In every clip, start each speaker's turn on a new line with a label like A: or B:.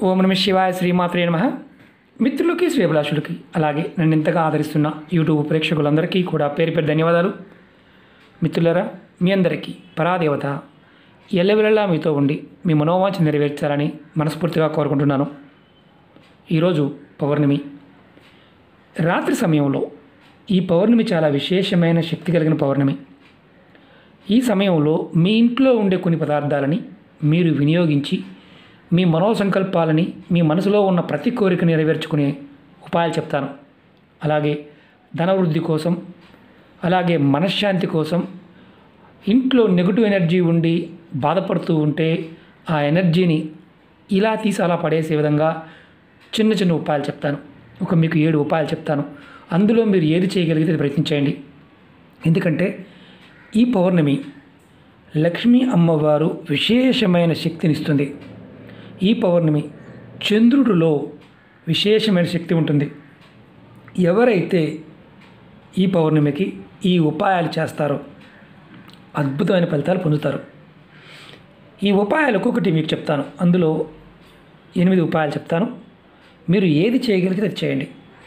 A: ఓం నమ శివాయ శ్రీమాత్రే నమ మిత్రులకి శ్రేభిలాషులకి అలాగే నన్ను ఇంతగా ఆదరిస్తున్న యూట్యూబ్ ప్రేక్షకులందరికీ కూడా పేరు పేరు ధన్యవాదాలు మిత్రులరా మీ అందరికీ పరాదేవత ఎల్లవెల్లలా మీతో ఉండి మీ మనోవాంఛ నెరవేర్చాలని మనస్ఫూర్తిగా కోరుకుంటున్నాను ఈరోజు పౌర్ణమి రాత్రి సమయంలో ఈ పౌర్ణమి చాలా విశేషమైన శక్తి కలిగిన పౌర్ణమి ఈ సమయంలో మీ ఇంట్లో ఉండే కొన్ని పదార్థాలని మీరు వినియోగించి మీ మనోసంకల్పాలని మీ మనసులో ఉన్న ప్రతి కోరిక నెరవేర్చుకునే ఉపాయాలు చెప్తాను అలాగే ధనవృద్ధి కోసం అలాగే మనశ్శాంతి కోసం ఇంట్లో నెగిటివ్ ఎనర్జీ ఉండి బాధపడుతూ ఉంటే ఆ ఎనర్జీని ఇలా తీసి అలా పడేసే విధంగా చిన్న చిన్న ఉపాయాలు చెప్తాను ఒక మీకు ఏడు ఉపాయాలు చెప్తాను అందులో మీరు ఏది చేయగలిగితే అది ప్రయత్నించేయండి ఎందుకంటే ఈ పౌర్ణమి లక్ష్మీ అమ్మవారు విశేషమైన శక్తినిస్తుంది ఈ పౌర్ణమి చంద్రుడిలో విశేషమైన శక్తి ఉంటుంది ఎవరైతే ఈ పౌర్ణమికి ఈ ఉపాయాలు చేస్తారో అద్భుతమైన ఫలితాలు పొందుతారు ఈ ఉపాయాలు ఒక్కొక్కటి మీకు చెప్తాను అందులో ఎనిమిది ఉపాయాలు చెప్తాను మీరు ఏది చేయగలిగితే అది చేయండి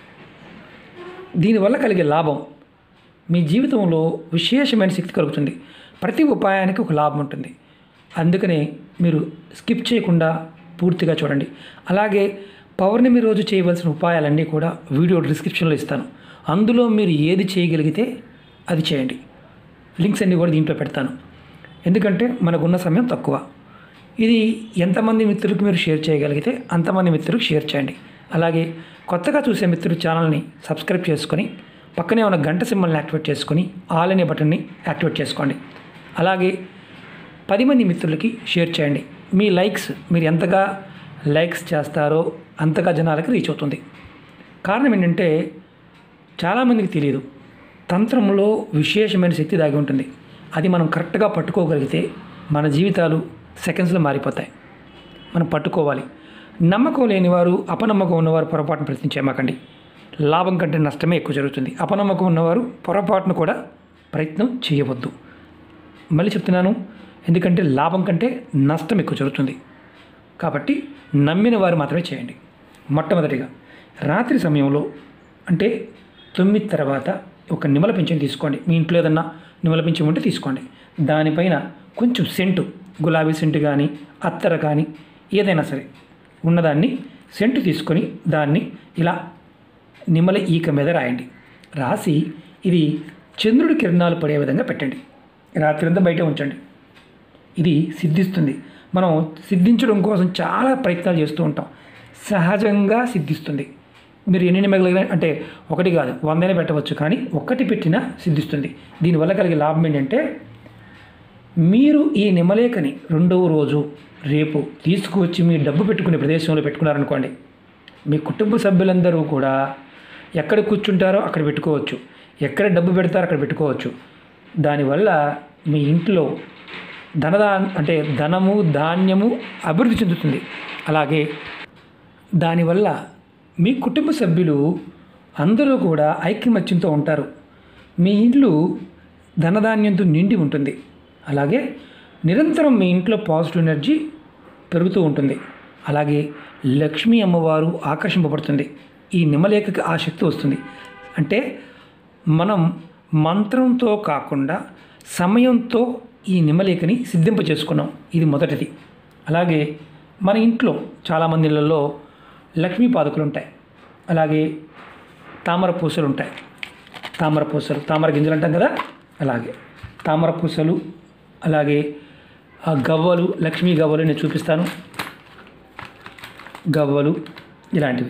A: దీనివల్ల కలిగే లాభం మీ జీవితంలో విశేషమైన శక్తి కలుగుతుంది ప్రతి ఉపాయానికి ఒక లాభం ఉంటుంది అందుకనే మీరు స్కిప్ చేయకుండా పూర్తిగా చూడండి అలాగే పౌర్ణమి రోజు చేయవలసిన ఉపాయాలన్నీ కూడా వీడియో డిస్క్రిప్షన్లో ఇస్తాను అందులో మీరు ఏది చేయగలిగితే అది చేయండి లింక్స్ అన్నీ కూడా దీంట్లో పెడతాను ఎందుకంటే మనకున్న సమయం తక్కువ ఇది ఎంతమంది మిత్రులకు మీరు షేర్ చేయగలిగితే అంతమంది మిత్రులకు షేర్ చేయండి అలాగే కొత్తగా చూసే మిత్రులు ఛానల్ని సబ్స్క్రైబ్ చేసుకొని పక్కనే ఉన్న గంట సింబల్ని యాక్టివేట్ చేసుకొని ఆల్ అనే బటన్ని యాక్టివేట్ చేసుకోండి అలాగే పది మంది మిత్రులకి షేర్ చేయండి మీ లైక్స్ మీరు ఎంతగా లైక్స్ చేస్తారో అంతగా జనాలకి రీచ్ అవుతుంది కారణం ఏంటంటే చాలామందికి తెలియదు తంత్రంలో విశేషమైన శక్తి దాగి ఉంటుంది అది మనం కరెక్ట్గా పట్టుకోగలిగితే మన జీవితాలు సెకండ్స్లో మారిపోతాయి మనం పట్టుకోవాలి నమ్మకం లేనివారు అపనమ్మకం ఉన్నవారు పొరపాటును ప్రయత్నించేమాకండి లాభం కంటే నష్టమే ఎక్కువ జరుగుతుంది అపనమ్మకం ఉన్నవారు పొరపాటును కూడా ప్రయత్నం చేయవద్దు మళ్ళీ చెప్తున్నాను ఎందుకంటే లాభం కంటే నష్టం ఎక్కువ జరుగుతుంది కాబట్టి నమ్మిన వారు మాత్రమే చేయండి మొట్టమొదటిగా రాత్రి సమయంలో అంటే తొమ్మిది తర్వాత ఒక నిమ్మల పింఛన్ తీసుకోండి మీ ఇంట్లో ఏదన్నా నిమ్మల పింఛన్ ఉంటే తీసుకోండి దానిపైన కొంచెం సెంటు గులాబీ సెంటు కానీ అత్తర కానీ ఏదైనా సరే ఉన్నదాన్ని సెంటు తీసుకొని దాన్ని ఇలా నిమ్మల ఈక మీద రాయండి రాసి ఇది చంద్రుడి కిరణాలు పడే విధంగా పెట్టండి రాత్రంతా బయట ఉంచండి ఇది సిద్ధిస్తుంది మనం సిద్ధించడం కోసం చాలా ప్రయత్నాలు చేస్తూ ఉంటాం సహజంగా సిద్ధిస్తుంది మీరు ఎన్ని నిమ్మగలిగిన అంటే ఒకటి కాదు వందనే పెట్టవచ్చు కానీ ఒక్కటి పెట్టినా సిద్ధిస్తుంది దీనివల్ల కలిగే లాభం ఏంటంటే మీరు ఈ నిమ్మలేఖని రెండవ రోజు రేపు తీసుకువచ్చి మీ డబ్బు పెట్టుకునే ప్రదేశంలో పెట్టుకున్నారనుకోండి మీ కుటుంబ సభ్యులందరూ కూడా ఎక్కడ కూర్చుంటారో అక్కడ పెట్టుకోవచ్చు ఎక్కడ డబ్బు పెడతారో అక్కడ పెట్టుకోవచ్చు దానివల్ల మీ ఇంట్లో ధనదా అంటే ధనము ధాన్యము అభివృద్ధి చెందుతుంది అలాగే దానివల్ల మీ కుటుంబ సభ్యులు అందరూ కూడా ఐక్యమత్యంతో ఉంటారు మీ ఇల్లు ధనధాన్యంతో నిండి ఉంటుంది అలాగే నిరంతరం మీ ఇంట్లో పాజిటివ్ ఎనర్జీ పెరుగుతూ ఉంటుంది అలాగే లక్ష్మీ అమ్మవారు ఆకర్షింపబడుతుంది ఈ నిమ్మలేఖకి ఆ శక్తి వస్తుంది అంటే మనం మంత్రంతో కాకుండా సమయంతో ఈ నిమ్మలేఖని సిద్ధింప చేసుకున్నాం ఇది మొదటిది అలాగే మన ఇంట్లో చాలామంది ఇళ్ళల్లో లక్ష్మీ పాదుకులు ఉంటాయి అలాగే తామర పూసలు ఉంటాయి తామర పూసలు తామర గింజలు అంటాం కదా అలాగే తామర పూసలు అలాగే ఆ గవ్వలు లక్ష్మీ గవ్వలు నేను చూపిస్తాను గవ్వలు ఇలాంటివి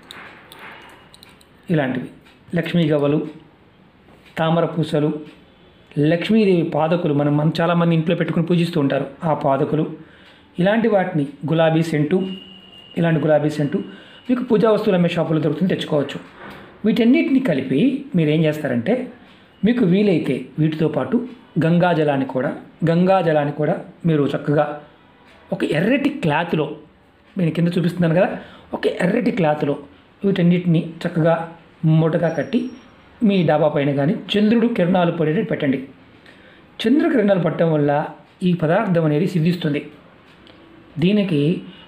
A: ఇలాంటివి లక్ష్మీ గవ్వలు తామర పూసలు లక్ష్మీదేవి పాదకులు మనం మనం చాలామంది ఇంట్లో పెట్టుకుని పూజిస్తూ ఉంటారు ఆ పాదకులు ఇలాంటి వాటిని గులాబీ సెంటు ఇలాంటి గులాబీ సెంటు మీకు పూజా వస్తువులు అమ్మే షాపులో దొరుకుతుంది తెచ్చుకోవచ్చు వీటన్నిటిని కలిపి మీరు ఏం చేస్తారంటే మీకు వీలైతే వీటితో పాటు గంగా జలాన్ని కూడా గంగా జలాన్ని కూడా మీరు చక్కగా ఒక ఎర్రటి క్లాత్లో నేను కింద చూపిస్తున్నాను కదా ఒక ఎర్రటి క్లాత్లో వీటన్నిటిని చక్కగా మూటగా కట్టి మీ డాబా పైన కానీ చంద్రుడు కిరణాలు పడేటట్టు పెట్టండి చంద్ర కిరణాలు పట్టడం వల్ల ఈ పదార్థం అనేది సిద్ధిస్తుంది దీనికి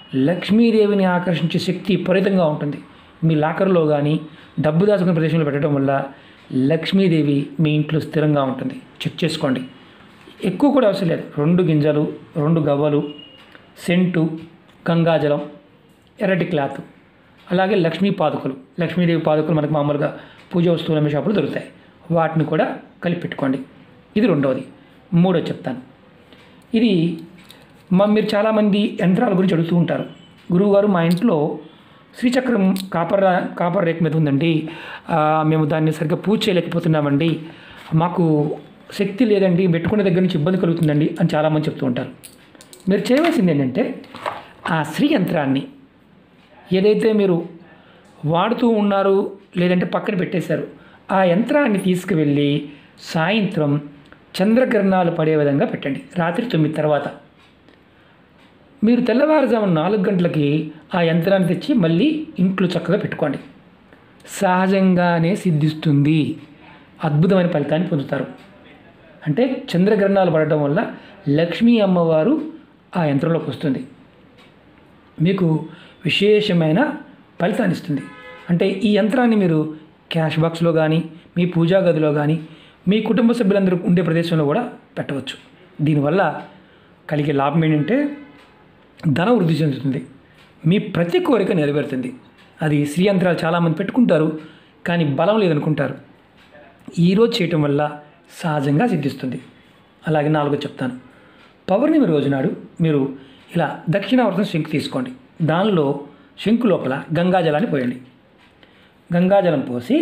A: లక్ష్మీదేవిని ఆకర్షించే శక్తి విపరీతంగా ఉంటుంది మీ లాకర్లో కానీ డబ్బు దాచుకునే ప్రదేశంలో పెట్టడం వల్ల లక్ష్మీదేవి మీ ఇంట్లో స్థిరంగా ఉంటుంది చెక్ చేసుకోండి ఎక్కువ కూడా అవసరం లేదు రెండు గింజలు రెండు గవ్వలు సెంటు గంగాజలం ఎర్రటి క్లాత్ అలాగే లక్ష్మీ పాదుకలు లక్ష్మీదేవి పాదుకలు మనకు మామూలుగా పూజ వస్తువులు అమ్మే షాపులు దొరుకుతాయి వాటిని కూడా కలిపి పెట్టుకోండి ఇది రెండవది మూడో చెప్తాను ఇది మా మీరు చాలామంది యంత్రాల గురించి అడుగుతూ ఉంటారు గురువుగారు మా ఇంట్లో శ్రీచక్రం కాపర్ రా- కాపర్ రేక్ మీద ఉందండి ఆ, మేము దాన్ని సరిగ్గా పూజ చేయలేకపోతున్నామండి మాకు శక్తి లేదండి పెట్టుకునే దగ్గర నుంచి ఇబ్బంది కలుగుతుందండి అని చాలామంది చెప్తూ ఉంటారు మీరు చేయవలసింది ఏంటంటే ఆ శ్రీ యంత్రాన్ని ఏదైతే మీరు వాడుతూ ఉన్నారు లేదంటే పక్కన పెట్టేశారు ఆ యంత్రాన్ని తీసుకువెళ్ళి సాయంత్రం చంద్రకిరణాలు పడే విధంగా పెట్టండి రాత్రి తొమ్మిది తర్వాత మీరు తెల్లవారుజామున నాలుగు గంటలకి ఆ యంత్రాన్ని తెచ్చి మళ్ళీ ఇంట్లో చక్కగా పెట్టుకోండి సహజంగానే సిద్ధిస్తుంది అద్భుతమైన ఫలితాన్ని పొందుతారు అంటే చంద్రగ్రహణాలు పడటం వల్ల లక్ష్మీ అమ్మవారు ఆ యంత్రంలోకి వస్తుంది మీకు విశేషమైన ఫలితాన్ని ఇస్తుంది అంటే ఈ యంత్రాన్ని మీరు క్యాష్ బాక్స్లో కానీ మీ పూజా గదిలో కానీ మీ కుటుంబ సభ్యులందరూ ఉండే ప్రదేశంలో కూడా పెట్టవచ్చు దీనివల్ల కలిగే లాభం ఏంటంటే ధన వృద్ధి చెందుతుంది మీ ప్రతి కోరిక నెరవేరుతుంది అది స్త్రీ యంత్రాలు చాలామంది పెట్టుకుంటారు కానీ బలం లేదనుకుంటారు ఈరోజు చేయటం వల్ల సహజంగా సిద్ధిస్తుంది అలాగే నాలుగో చెప్తాను పౌర్ణమి రోజు నాడు మీరు ఇలా దక్షిణావర్తం శంకు తీసుకోండి దానిలో శంకు లోపల గంగాజలాన్ని పోయండి గంగాజలం పోసి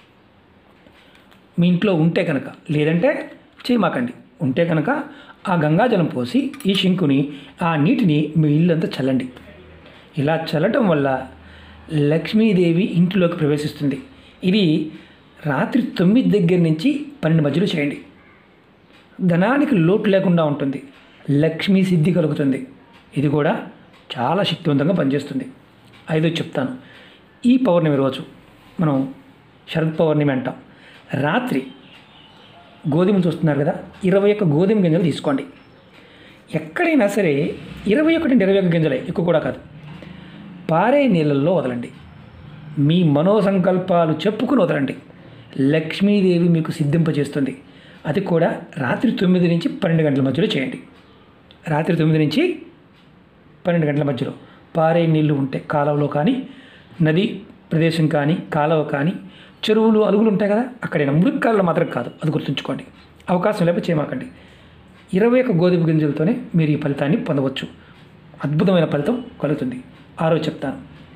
A: మీ ఇంట్లో ఉంటే కనుక లేదంటే చేయమాకండి ఉంటే కనుక ఆ గంగాజలం పోసి ఈ శంకుని ఆ నీటిని మీ ఇల్లంతా చల్లండి ఇలా చల్లటం వల్ల లక్ష్మీదేవి ఇంటిలోకి ప్రవేశిస్తుంది ఇది రాత్రి తొమ్మిది దగ్గర నుంచి పన్నెండు మధ్యలో చేయండి ధనానికి లోటు లేకుండా ఉంటుంది లక్ష్మీ సిద్ధి కలుగుతుంది ఇది కూడా చాలా శక్తివంతంగా పనిచేస్తుంది ఐదో చెప్తాను ఈ పౌర్ణమి రోజు మనం శరద్ పౌర్ణమి అంటాం రాత్రి గోధుమలు చూస్తున్నారు కదా ఇరవై ఒక్క గోధుమ గింజలు తీసుకోండి ఎక్కడైనా సరే ఇరవై ఒకటి ఇరవై ఒక్క గింజలే ఎక్కువ కూడా కాదు పారే నీళ్ళల్లో వదలండి మీ మనోసంకల్పాలు చెప్పుకుని వదలండి లక్ష్మీదేవి మీకు సిద్ధింపజేస్తుంది అది కూడా రాత్రి తొమ్మిది నుంచి పన్నెండు గంటల మధ్యలో చేయండి రాత్రి తొమ్మిది నుంచి పన్నెండు గంటల మధ్యలో పారే నీళ్లు ఉంటే కాలువలో కానీ నది ప్రదేశం కానీ కాలువ కానీ చెరువులు అలుగులు ఉంటాయి కదా అక్కడైనా మురిక్కాలలో మాత్రం కాదు అది గుర్తుంచుకోండి అవకాశం లేకపోతే చేయమాకండి ఇరవై ఒక్క గోధుమ గింజలతోనే మీరు ఈ ఫలితాన్ని పొందవచ్చు అద్భుతమైన ఫలితం కలుగుతుంది ఆరో చెప్తాను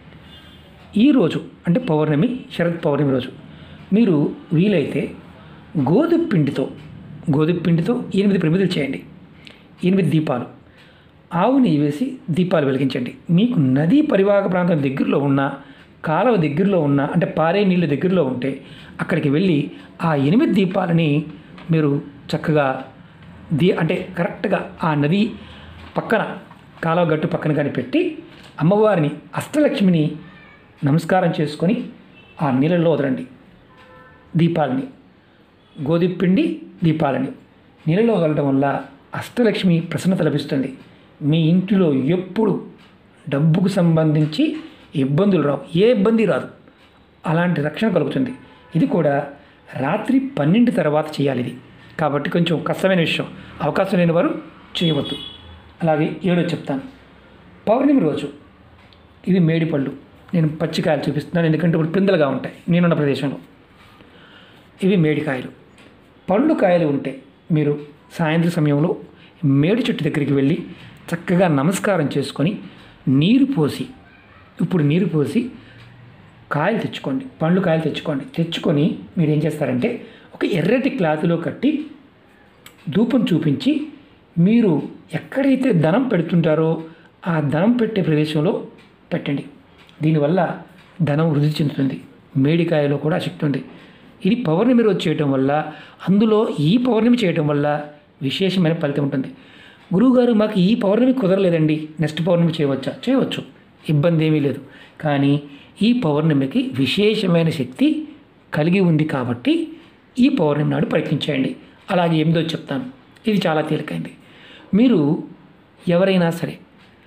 A: ఈరోజు అంటే పౌర్ణమి శరత్ పౌర్ణమి రోజు మీరు వీలైతే గోధుమ పిండితో గోధుమ పిండితో ఎనిమిది ప్రమిదలు చేయండి ఎనిమిది దీపాలు ఆవు నెయ్యి వేసి దీపాలు వెలిగించండి మీకు నదీ పరివాహక ప్రాంతం దగ్గరలో ఉన్న కాలువ దగ్గరలో ఉన్న అంటే పారే నీళ్ళు దగ్గరలో ఉంటే అక్కడికి వెళ్ళి ఆ ఎనిమిది దీపాలని మీరు చక్కగా దీ అంటే కరెక్ట్గా ఆ నది పక్కన కాలువ గట్టు పక్కన కానీ పెట్టి అమ్మవారిని అష్టలక్ష్మిని నమస్కారం చేసుకొని ఆ నీళ్ళల్లో వదలండి దీపాలని గోధుమ పిండి దీపాలని నీళ్ళలో వదలడం వల్ల అష్టలక్ష్మి ప్రసన్నత లభిస్తుంది మీ ఇంటిలో ఎప్పుడు డబ్బుకు సంబంధించి ఇబ్బందులు రావు ఏ ఇబ్బంది రాదు అలాంటి రక్షణ కలుగుతుంది ఇది కూడా రాత్రి పన్నెండు తర్వాత చేయాలి ఇది కాబట్టి కొంచెం కష్టమైన విషయం అవకాశం లేని వారు చేయవద్దు అలాగే ఏడో చెప్తాను పౌర్ణమి రోజు ఇవి మేడిపళ్ళు నేను పచ్చికాయలు చూపిస్తున్నాను ఎందుకంటే ఇప్పుడు పిందలుగా ఉంటాయి నేనున్న ప్రదేశంలో ఇవి మేడికాయలు పళ్ళు కాయలు ఉంటే మీరు సాయంత్రం సమయంలో మేడి చెట్టు దగ్గరికి వెళ్ళి చక్కగా నమస్కారం చేసుకొని నీరు పోసి ఇప్పుడు నీరు పోసి కాయలు తెచ్చుకోండి పండ్లు కాయలు తెచ్చుకోండి తెచ్చుకొని మీరు ఏం చేస్తారంటే ఒక ఎర్రటి క్లాతులో కట్టి ధూపం చూపించి మీరు ఎక్కడైతే ధనం పెడుతుంటారో ఆ ధనం పెట్టే ప్రదేశంలో పెట్టండి దీనివల్ల ధనం వృద్ధి చెందుతుంది మేడికాయలో కూడా శక్తి ఉంది ఇది పౌర్ణమి రోజు చేయటం వల్ల అందులో ఈ పౌర్ణమి చేయటం వల్ల విశేషమైన ఫలితం ఉంటుంది గురువుగారు మాకు ఈ పౌర్ణమి కుదరలేదండి నెక్స్ట్ పౌర్ణమి చేయవచ్చా చేయవచ్చు ఇబ్బంది ఏమీ లేదు కానీ ఈ పౌర్ణమికి విశేషమైన శక్తి కలిగి ఉంది కాబట్టి ఈ పౌర్ణమి నాడు ప్రయత్నించేయండి అలాగే ఎనిమిదో చెప్తాను ఇది చాలా తేలికైంది మీరు ఎవరైనా సరే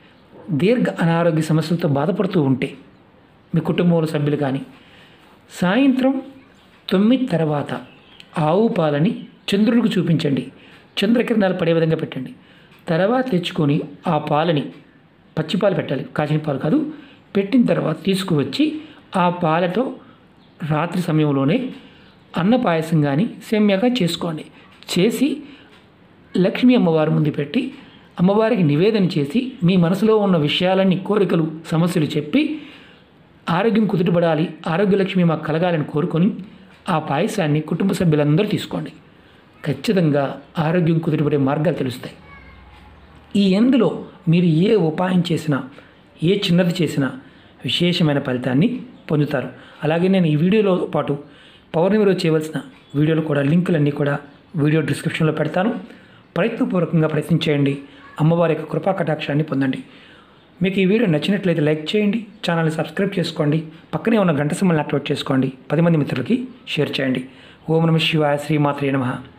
A: దీర్ఘ అనారోగ్య సమస్యలతో బాధపడుతూ ఉంటే మీ కుటుంబంలో సభ్యులు కానీ సాయంత్రం తొమ్మిది తర్వాత ఆవు పాలని చంద్రుడికి చూపించండి చంద్రకిరణాలు పడే విధంగా పెట్టండి తర్వాత తెచ్చుకొని ఆ పాలని పచ్చిపాలు పెట్టాలి కాచిన పాలు కాదు పెట్టిన తర్వాత తీసుకువచ్చి ఆ పాలతో రాత్రి సమయంలోనే అన్న పాయసం కానీ సేమ్యాగా చేసుకోండి చేసి లక్ష్మీ అమ్మవారి ముందు పెట్టి అమ్మవారికి నివేదన చేసి మీ మనసులో ఉన్న విషయాలన్నీ కోరికలు సమస్యలు చెప్పి ఆరోగ్యం కుదుటపడాలి ఆరోగ్యలక్ష్మి మాకు కలగాలని కోరుకొని ఆ పాయసాన్ని కుటుంబ సభ్యులందరూ తీసుకోండి ఖచ్చితంగా ఆరోగ్యం కుదుటపడే మార్గాలు తెలుస్తాయి ఈ ఎందులో మీరు ఏ ఉపాయం చేసినా ఏ చిన్నది చేసినా విశేషమైన ఫలితాన్ని పొందుతారు అలాగే నేను ఈ వీడియోలో పాటు పౌర్ణమి రోజు చేయవలసిన వీడియోలు కూడా లింకులన్నీ కూడా వీడియో డిస్క్రిప్షన్లో పెడతాను ప్రయత్నపూర్వకంగా ప్రయత్నం చేయండి అమ్మవారి యొక్క కృపా కటాక్షాన్ని పొందండి మీకు ఈ వీడియో నచ్చినట్లయితే లైక్ చేయండి ఛానల్ని సబ్స్క్రైబ్ చేసుకోండి పక్కనే ఉన్న గంట సింబల్ని యాక్టివేట్ చేసుకోండి పది మంది మిత్రులకి షేర్ చేయండి ఓం నమ శివాయ శ్రీమాత్రే నమః